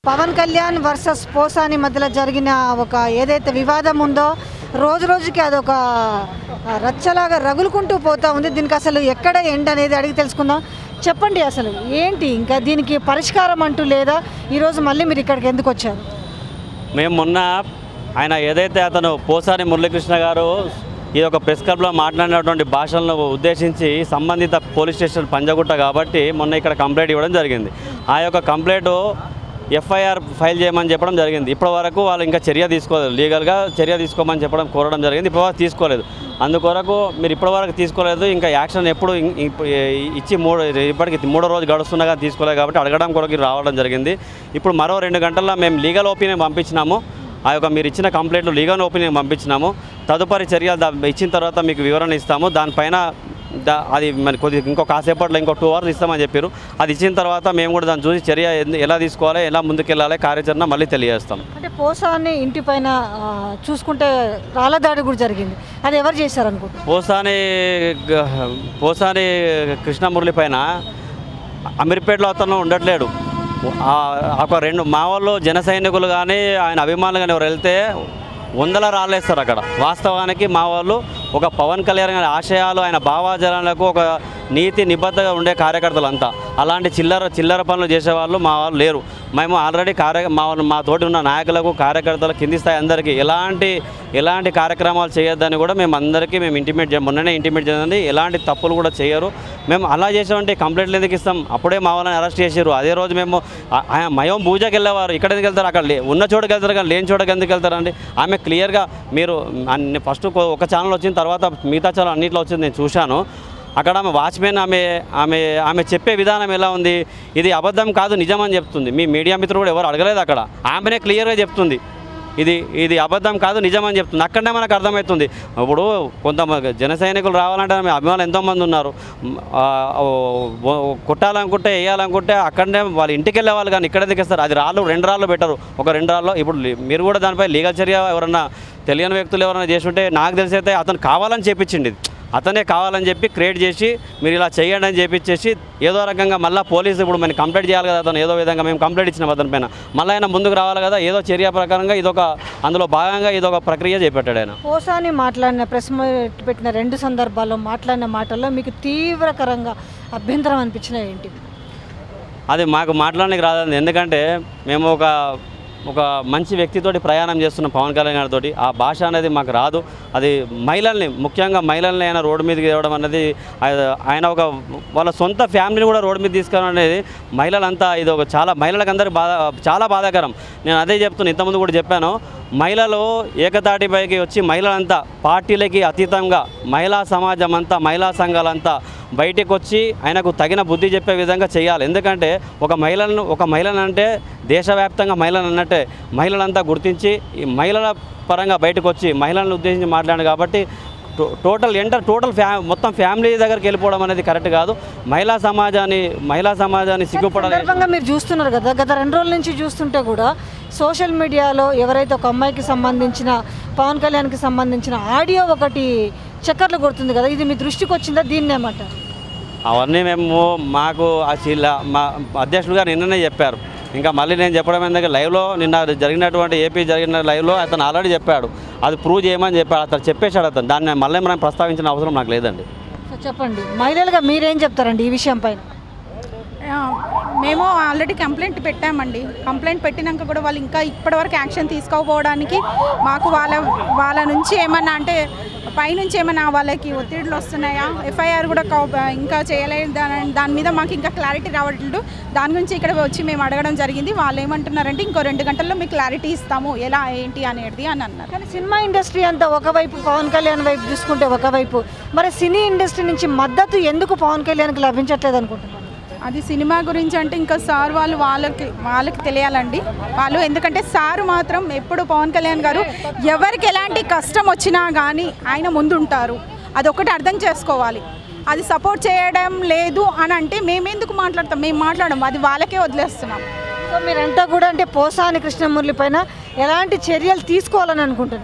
Pawan Kalyan versus Posani మధ్యలో జరిగిన ఒక ఏదైతే వివాదం ఉందో రోజు రోజుకి అదొక ఆ, రచ్చలాగా రగులుకుంటూ పోతా ఉంది దీనికి అసలు ఎక్కడ ఎండ్ అనేది అడిగి తెలుసుకుందాం చెప్పండి అసలు ఏంటి ఇంకా దీనికి పరిష్కారం అంటూ లేదా ఈరోజు మళ్ళీ మీరు ఇక్కడికి ఎందుకు వచ్చారు మేము మొన్న ఆయన ఏదైతే అతను పోసాని మురళీకృష్ణ గారు ఈ యొక్క ప్రెస్ క్లబ్లో మాట్లాడినటువంటి భాషలను ఉద్దేశించి సంబంధిత పోలీస్ స్టేషన్ పంజగుట్ట కాబట్టి మొన్న ఇక్కడ కంప్లైంట్ ఇవ్వడం జరిగింది ఆ యొక్క కంప్లైంట్ ఎఫ్ఐఆర్ ఫైల్ చేయమని చెప్పడం జరిగింది ఇప్పటి వరకు వాళ్ళు ఇంకా చర్య తీసుకోలేదు లీగల్గా చర్య తీసుకోమని చెప్పడం కోరడం జరిగింది ఇప్పటి వరకు తీసుకోలేదు అందుకొరకు మీరు ఇప్పటి వరకు తీసుకోలేదు ఇంకా యాక్షన్ ఎప్పుడు ఇం- ఇప్పు- ఇచ్చి మూడు ఇప్పటికి మూడో రోజు గడుస్తుండగా తీసుకోలేదు కాబట్టి అడగడం కొరకు రావడం జరిగింది ఇప్పుడు మరో రెండు గంటల్లో మేము లీగల్ ఒపీనియన్ పంపించినాము ఆ యొక్క మీరు ఇచ్చిన కంప్లైంట్లు లీగల్ ఒపీనియన్ పంపించినాము తదుపరి చర్య దా- ఇచ్చిన తర్వాత మీకు వివరణ ఇస్తాము దానిపైన దా అది మరి కొద్ది ఇంకో కాసేపట్లో ఇంకో టూ అవర్స్ ఇస్తామని చెప్పారు అది ఇచ్చిన తర్వాత మేము కూడా దాన్ని చూసి చర్య ఎందు- ఎలా తీసుకోవాలి ఎలా ముందుకెళ్ళాలి కార్యాచరణ మళ్ళీ తెలియజేస్తాం అంటే పోసాని ఇంటి పైన ఆ, చూసుకుంటే రాళ్ళ దాడి కూడా జరిగింది అది ఎవరు చేశారు అనుకుంటున్నారు పోసాని గ- పోసాని కృష్ణమురళి పైన అమీర్పేటలో అతను ఉండట్లేడు ఆ- ఒక రెండు మా వాళ్ళు జన సైనికులు కానీ ఆయన అభిమానులు కానీ ఎవరు వెళ్తే వందల రాళ్ళేస్తారు అక్కడ వాస్తవానికి మా వాళ్ళు ఒక పవన్ కళ్యాణ్ గారి ఆశయాలు ఆయన భావాజనాలకు ఒక నీతి నిబద్ధగా ఉండే కార్యకర్తలు అంతా అలాంటి చిల్లర చిల్లర పనులు చేసేవాళ్ళు మా వాళ్ళు లేరు మేము ఆల్రెడీ కార్య మా వాళ్ళు- మా తోటి ఉన్న నాయకులకు కార్యకర్తలు కింది స్థాయి అందరికీ ఎలాంటి ఎలాంటి కార్యక్రమాలు చేయొద్దని కూడా మేము అందరికీ మేము ఇంటిమేట్ చే మొన్ననే ఇంటిమేట్ చేయండి ఎలాంటి తప్పులు కూడా చేయరు మేము అలా చేసామంటే కంప్లైంట్లు ఎందుకు ఇస్తాం అప్పుడే మా వాళ్ళని అరెస్ట్ చేసారు అదే రోజు మేము ఆ- ఆయన మయం పూజకి వెళ్ళేవారు ఇక్కడ ఎందుకు వెళ్తారు అక్కడ లే- ఉన్న చోటుకి వెళ్తారు కానీ లేని చోటుకి ఎందుకు వెళ్తారండి ఆమె క్లియర్గా మీరు అన్ని ఫస్ట్ ఒక ఛానల్ వచ్చిన తర్వాత మిగతా ఛానల్ అన్నింటిలో వచ్చింది నేను చూశాను అక్కడ ఆమె వాచ్మెన్ ఆమె ఆమె ఆమె చెప్పే విధానం ఎలా ఉంది ఇది అబద్ధం కాదు నిజం అని చెప్తుంది మీ మీడియా మిత్రులు కూడా ఎవరు అడగలేదు అక్కడ ఆమెనే క్లియర్గా చెప్తుంది ఇది ఇది అబద్ధం కాదు నిజం అని చెప్తుంది అక్కడనే మనకు అర్థమవుతుంది ఇప్పుడు కొంత జన సైనికులు రావాలంటే ఆమె అభిమానులు ఎంతోమంది ఉన్నారు మ్, ఆ, ఓ, ఓ, కొట్టాలనుకుంటే వేయాలనుకుంటే అక్కడనే వాళ్ళ ఇంటికి వెళ్ళే వాళ్ళు కానీ ఇక్కడ ఎందుకు ఇస్తారు అది రాళ్ళు రెండు రాళ్ళు పెట్టరు ఒక రెండు రాళ్ళు ఇప్పుడు లీ- మీరు కూడా దానిపై లీగల్ చర్య ఎవరన్నా తెలియని వ్యక్తులు ఎవరైనా చేస్తుంటే నాకు తెలిసి అయితే అతను కావాలని చేపించింది ఇది అతనే కావాలని చెప్పి క్రియేట్ చేసి మీరు ఇలా చేయండి అని చెప్పిచ్చేసి ఏదో రకంగా మళ్ళీ పోలీసు ఇప్పుడు మనం కంప్లైంట్ చేయాలి కదా అతను ఏదో విధంగా మేము కంప్లైంట్ ఇచ్చినాం అతని పైన మళ్ళీ ఆయన ముందుకు రావాలి కదా ఏదో చర్య ప్రకారంగా ఇదొక అందులో భాగంగా ఇదొక ప్రక్రియ చేపట్టాడు ఆయన పోసాని మాట్లాడిన ప్రెస్ మీట్ పెట్టిన రెండు సందర్భాల్లో మాట్లాడిన మాటల్లో మీకు తీవ్రకరంగా అభ్యంతరం అనిపించిన ఏంటి అది మాకు మాట్లాడడానికి రాదండి ఎందుకంటే మేము ఒక ఒక మంచి వ్యక్తితోటి ప్రయాణం చేస్తున్నాం పవన్ కళ్యాణ్ గారితో ఆ భాష అనేది మాకు రాదు అది మహిళల్ని ముఖ్యంగా మహిళల్ని ఆయన రోడ్డు మీదకి తేవడం అనేది ఆయన- ఆయన ఒక వాళ్ళ సొంత ఫ్యామిలీని కూడా రోడ్డు మీద తీసుకురావడం అనేది మహిళలంతా ఇది ఒక చాలా మహిళలకు అందరికి బాధ చాలా బాధాకరం నేను అదే చెప్తున్నా ఇంతకుముందు కూడా చెప్పాను మహిళలు ఏకతాటిపైకి వచ్చి మహిళలంతా పార్టీలకి అతీతంగా మహిళా సమాజం అంతా మహిళా సంఘాలంతా బయటకు వచ్చి ఆయనకు తగిన బుద్ధి చెప్పే విధంగా చేయాలి ఎందుకంటే ఒక మహిళలను ఒక మహిళను అంటే దేశవ్యాప్తంగా మహిళలు అన్నట్టే మహిళలంతా గుర్తించి ఈ మహిళల పరంగా బయటకు వచ్చి మహిళలను ఉద్దేశించి మాట్లాడాడు కాబట్టి టో- టోటల్ ఎంటర్ టోటల్ ఫ్యా మొత్తం ఫ్యామిలీ దగ్గరికి వెళ్ళిపోవడం అనేది కరెక్ట్ కాదు మహిళా సమాజాన్ని మహిళా సమాజాన్ని సిగ్గుపడాలి సందర్భంగా మీరు చూస్తున్నారు కదా గత రెండు రోజుల నుంచి చూస్తుంటే కూడా సోషల్ మీడియాలో ఎవరైతే ఒక అమ్మాయికి సంబంధించిన పవన్ కళ్యాణ్కి సంబంధించిన ఆడియో ఒకటి చక్కర్లు కొడుతుంది కదా ఇది మీ దృష్టికి వచ్చిందా దీన్ని ఏమంటారు అవన్నీ మేము మాకు ఆ శీల మా అధ్యక్షుడు గారు నిన్ననే చెప్పారు ఇంకా మళ్ళీ నేను చెప్పడం ఎందుకంటే లైవ్లో నిన్న జరిగినటువంటి ఏపీ జరిగిన లైవ్లో అతను ఆల్రెడీ చెప్పాడు అది ప్రూవ్ చేయమని చెప్పాడు అతను చెప్పేశాడు అతను దాన్ని మళ్ళీ మనం ప్రస్తావించిన అవసరం నాకు లేదండి సో చెప్పండి మహిళలుగా మీరేం చెప్తారండి ఈ విషయం పైన ఆ, మేము ఆల్రెడీ కంప్లైంట్ పెట్టామండి కంప్లైంట్ పెట్టినాక కూడా వాళ్ళు ఇంకా ఇప్పటివరకు యాక్షన్ తీసుకోకపోవడానికి మాకు వాళ్ళ వాళ్ళ నుంచి ఏమన్నా అంటే పైనుంచి ఏమన్నా వాళ్ళకి ఒత్తిడులు వస్తున్నాయా ఎఫ్ఐఆర్ కూడా కౌ- ఇంకా చేయలేదు దాని దాని మీద మాకు ఇంకా క్లారిటీ రావట్లేదు దాని గురించి ఇక్కడ వచ్చి మేము అడగడం జరిగింది వాళ్ళు ఏమంటున్నారంటే ఇంకో రెండు గంటల్లో మీకు క్లారిటీ ఇస్తాము ఎలా ఏంటి అనేది అని అన్నారు కానీ సినిమా ఇండస్ట్రీ అంతా ఒకవైపు పవన్ కళ్యాణ్ వైపు చూసుకుంటే ఒకవైపు మరి సినీ ఇండస్ట్రీ నుంచి మద్దతు ఎందుకు పవన్ కళ్యాణ్కి లభించట్లేదు అనుకుంటున్నాను అది సినిమా గురించి అంటే ఇంకా సార్ వాళ్ళు వాళ్ళకి వాళ్ళకి తెలియాలండి వాళ్ళు ఎందుకంటే సార్ మాత్రం ఎప్పుడు పవన్ కళ్యాణ్ గారు ఎవరికి ఎలాంటి కష్టం వచ్చినా కానీ ఆయన ముందుంటారు అది ఒకటి అర్థం చేసుకోవాలి అది సపోర్ట్ చేయడం లేదు అని అంటే మేమెందుకు మాట్లాడతాం మేము మాట్లాడడం అది వాళ్ళకే వదిలేస్తున్నాం సో మీరంతా కూడా అంటే పోసాని కృష్ణమురళి పైన ఎలాంటి చర్యలు తీసుకోవాలని అనుకుంటున్నారు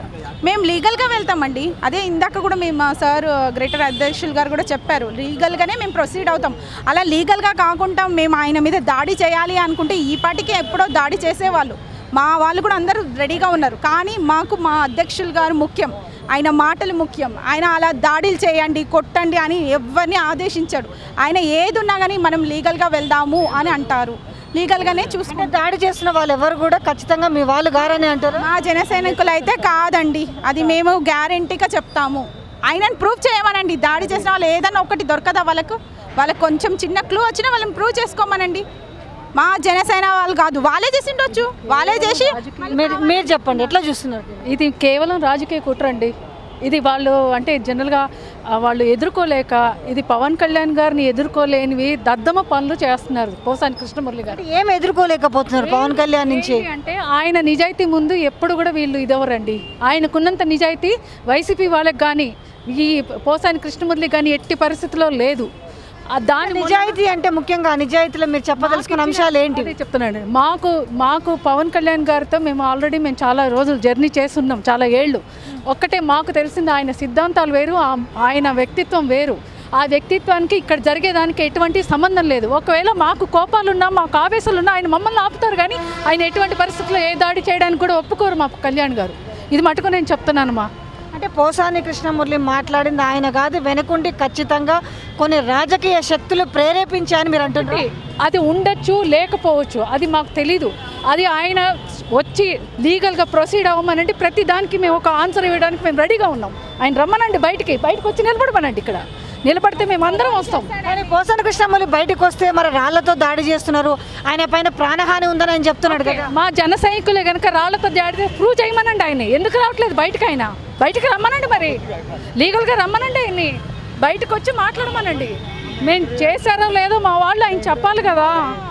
మేము లీగల్గా వెళ్తామండి అదే ఇందాక కూడా మేము మా సార్ గ్రేటర్ అధ్యక్షులు గారు కూడా చెప్పారు లీగల్గానే మేము ప్రొసీడ్ అవుతాం అలా లీగల్గా కాకుండా మేము ఆయన మీద దాడి చేయాలి అనుకుంటే ఈ పాటికి ఎప్పుడో దాడి చేసేవాళ్ళు మా వాళ్ళు కూడా అందరూ రెడీగా ఉన్నారు కానీ మాకు మా అధ్యక్షులు గారు ముఖ్యం ఆయన మాటలు ముఖ్యం ఆయన అలా దాడులు చేయండి కొట్టండి అని ఎవరిని ఆదేశించాడు ఆయన ఏది ఉన్నా కానీ మనం లీగల్గా వెళ్దాము అని అంటారు లీగల్గానే చూసుకుంటాం అంటే దాడి చేసిన వాళ్ళు ఎవరు కూడా ఖచ్చితంగా మీ వాళ్ళు గారని అంటారు మా జన సైనికులు అయితే కాదండి అది మేము గ్యారంటీగా చెప్తాము ఆయనను ప్రూవ్ చేయమనండి దాడి చేసిన వాళ్ళు ఏదన్నా ఒకటి దొరకదా వాళ్ళకు వాళ్ళకి కొంచెం చిన్న క్లూ వచ్చినా వాళ్ళని ప్రూవ్ చేసుకోమనండి మా జనసేన వాళ్ళు కాదు వాళ్ళే చేసి ఉండొచ్చు వాళ్ళే చేసి మీరు మీరు చెప్పండి ఎట్లా చూస్తున్నారు ఇది కేవలం రాజకీయ కుట్ర అండి ఇది వాళ్ళు అంటే జనరల్గా ఆ, వాళ్ళు ఎదుర్కోలేక ఇది పవన్ కళ్యాణ్ గారిని ఎదుర్కోలేనివి దద్దమ పనులు చేస్తున్నారు పోసాని కృష్ణమురళి గారు ఏం ఎదుర్కోలేకపోతున్నారు పవన్ కళ్యాణ్ నుంచి ఏంటి అంటే ఆయన నిజాయితీ ముందు ఎప్పుడు కూడా వీళ్ళు ఇదవరండి ఆయనకున్నంత నిజాయితీ వైసీపీ వాళ్ళకి కానీ ఈ పోసాని కృష్ణమురళి కానీ ఎట్టి పరిస్థితిలో లేదు ఆ దాని నిజాయితీ అంటే ముఖ్యంగా నిజాయితీలో మీరు చెప్పదలుచుకున్న అంశాలు ఏంటి అదే చెప్తున్నాను మాకు మాకు పవన్ కళ్యాణ్ గారితో మేము ఆల్రెడీ మేము చాలా రోజులు జర్నీ చేస్తున్నాం చాలా ఏళ్ళు ఒక్కటే మాకు తెలిసింది ఆయన సిద్ధాంతాలు వేరు ఆ- ఆయన వ్యక్తిత్వం వేరు ఆ వ్యక్తిత్వానికి ఇక్కడ జరిగేదానికి ఎటువంటి సంబంధం లేదు ఒకవేళ మాకు కోపాలున్నా మాకు ఆవేశాలున్నా ఆయన మమ్మల్ని ఆపుతారు కానీ ఆయన ఎటువంటి పరిస్థితుల్లో ఏ దాడి చేయడానికి కూడా ఒప్పుకోరు మా కళ్యాణ్ గారు ఇది మటుకు నేను చెప్తున్నాను మా అంటే పోసాని కృష్ణమురళి మాట్లాడింది ఆయన కాదు వెనుకుండి ఖచ్చితంగా కొన్ని రాజకీయ శక్తులు ప్రేరేపించాయని మీరు అంటున్నారు అది ఉండొచ్చు లేకపోవచ్చు అది మాకు తెలీదు అది ఆయన వచ్చి లీగల్గా ప్రొసీడ్ అవ్వమనండి ప్రతి దానికి మేము ఒక ఆన్సర్ ఇవ్వడానికి మేము రెడీగా ఉన్నాం ఆయన రమ్మనండి బయటికి బయటకు వచ్చి నిలబడమనండి ఇక్కడ నిలబడితే మేము అందరం వస్తాం కానీ పోసాని కృష్ణమురళి బయటకు వస్తే మరి రాళ్లతో దాడి చేస్తున్నారు ఆయన పైన ప్రాణహాని ఉందని ఆయన చెప్తున్నాడు కదా మా జన సైనికులే కనుక రాళ్లతో దాడితే ప్రూవ్ చేయమనండి ఆయన ఎందుకు రావట్లేదు బయటకు ఆయన బయటికి రమ్మనండి మరి లీగల్గా రమ్మనండి ఆయన్ని బయటకు వచ్చి మాట్లాడమనండి మేము చేశారో లేదో మా వాళ్ళు ఆయన చెప్పాలి కదా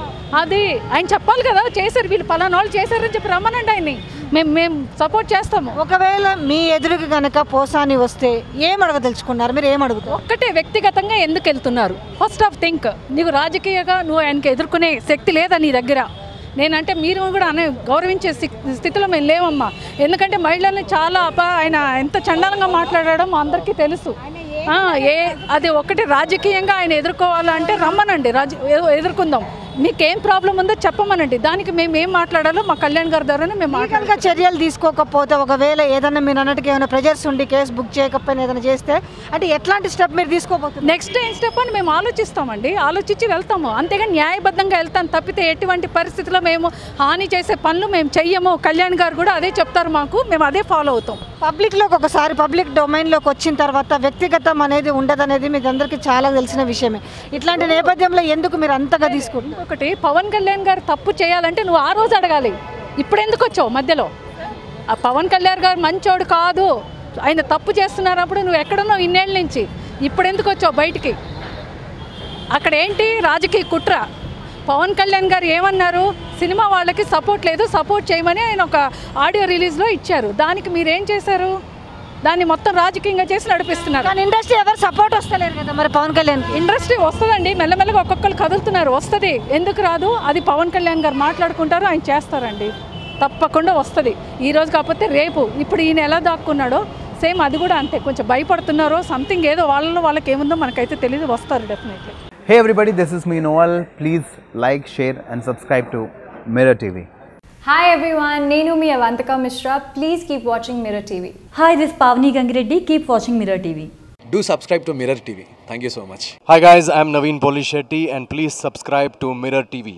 అది ఆయన చెప్పాలి కదా చేశారు వీళ్ళు పలానా వాళ్ళు చేశారని చెప్పి రమ్మనండి ఆయన్ని మేము మేము సపోర్ట్ చేస్తాము ఒకవేళ మీ ఎదురుకి గనక పోసాని వస్తే ఏం అడగదలుచుకున్నారు మీరు ఏం అడుగుతారు ఒక్కటే వ్యక్తిగతంగా ఎందుకు వెళ్తున్నారు ఫస్ట్ ఆఫ్ థింక్ నీకు రాజకీయంగా నువ్వు ఆయనకి ఎదుర్కొనే శక్తి లేదా నీ దగ్గర నేనంటే మీరు కూడా అనే గౌరవించే స్థి- స్థితిలో మేము లేవమ్మా ఎందుకంటే మహిళల్ని చాలా అప ఆయన ఎంత చండాలంగా మాట్లాడడం మా అందరికీ తెలుసు ఆ, ఏ అది ఒకటి రాజకీయంగా ఆయన ఎదుర్కోవాలంటే రమ్మనండి రాజ ఎ- ఎదుర్కొందాం మీకేం ప్రాబ్లం ఉందో చెప్పమనండి దానికి మేము ఏం మాట్లాడాలో మా కళ్యాణ్ గారి ద్వారానే మేము మాట్లాడాలి లీగల్గా చర్యలు తీసుకోకపోతే ఒకవేళ ఏదైనా మీరు అన్నట్టుగా ఏమైనా ప్రెజర్స్ ఉండి కేసు బుక్ చేయకపోయినా ఏదైనా చేస్తే అంటే ఎట్లాంటి స్టెప్ మీరు తీసుకోబోతున్నారు నెక్స్ట్ ఏం స్టెప్ అని మేము ఆలోచిస్తామండి ఆలోచించి వెళ్తాము అంతేగాని న్యాయబద్ధంగా వెళ్తాం తప్పితే ఎటువంటి పరిస్థితిలో మేము హాని చేసే పనులు మేము చెయ్యము కళ్యాణ్ గారు కూడా అదే చెప్తారు మాకు మేము అదే ఫాలో అవుతాం పబ్లిక్లోకి ఒకసారి పబ్లిక్ డొమైన్లోకి వచ్చిన తర్వాత వ్యక్తిగతం అనేది ఉండదనేది మీకు అందరికీ చాలా తెలిసిన విషయమే ఇట్లాంటి నేపథ్యంలో ఎందుకు మీరు అంతగా తీసుకుంటున్నారు ఇంకొకటి పవన్ కళ్యాణ్ గారు తప్పు చేయాలంటే నువ్వు ఆ రోజు అడగాలి ఇప్పుడు ఎందుకు వచ్చావు మధ్యలో ఆ పవన్ కళ్యాణ్ గారు మంచోడు కాదు ఆయన తప్పు చేస్తున్నప్పుడు నువ్వు ఎక్కడున్నావు ఇన్నేళ్ళ నుంచి ఇప్పుడు ఎందుకు వచ్చావు బయటికి అక్కడ ఏంటి రాజకీయ కుట్ర పవన్ కళ్యాణ్ గారు ఏమన్నారు సినిమా వాళ్ళకి సపోర్ట్ లేదు సపోర్ట్ చేయమని ఆయన ఒక ఆడియో రిలీజ్లో ఇచ్చారు దానికి మీరేం చేశారు దాన్ని మొత్తం రాజకీయంగా చేసి నడిపిస్తున్నారు కానీ ఇండస్ట్రీ ఎవరు సపోర్ట్ వస్తలేరు కదా మరి పవన్ కళ్యాణ్ ఇండస్ట్రీ వస్తుందండి మెల్లమెల్లగా ఒక్కొక్కరు కదులుతున్నారు వస్తుంది ఎందుకు రాదు అది పవన్ కళ్యాణ్ గారు మాట్లాడుకుంటారు ఆయన చేస్తారండి తప్పకుండా వస్తుంది ఈ రోజు కాకపోతే రేపు ఇప్పుడు ఈయన ఎలా దాక్కున్నాడో సేమ్ అది కూడా అంతే కొంచెం భయపడుతున్నారో సంథింగ్ ఏదో వాళ్ళలో వాళ్ళకి ఏముందో మనకైతే తెలియదు వస్తారు definitely Hey everybody, this is me Noel. Please like, share, and subscribe to Mirror TV. Hi everyone, Nenu mi Avantika Mishra. Please keep watching Mirror TV. Hi, this is Pavni Gangireddy. Keep watching Mirror TV. Do subscribe to Mirror TV. Thank you so much. Hi guys, I'm Naveen Polishetty and please subscribe to Mirror TV.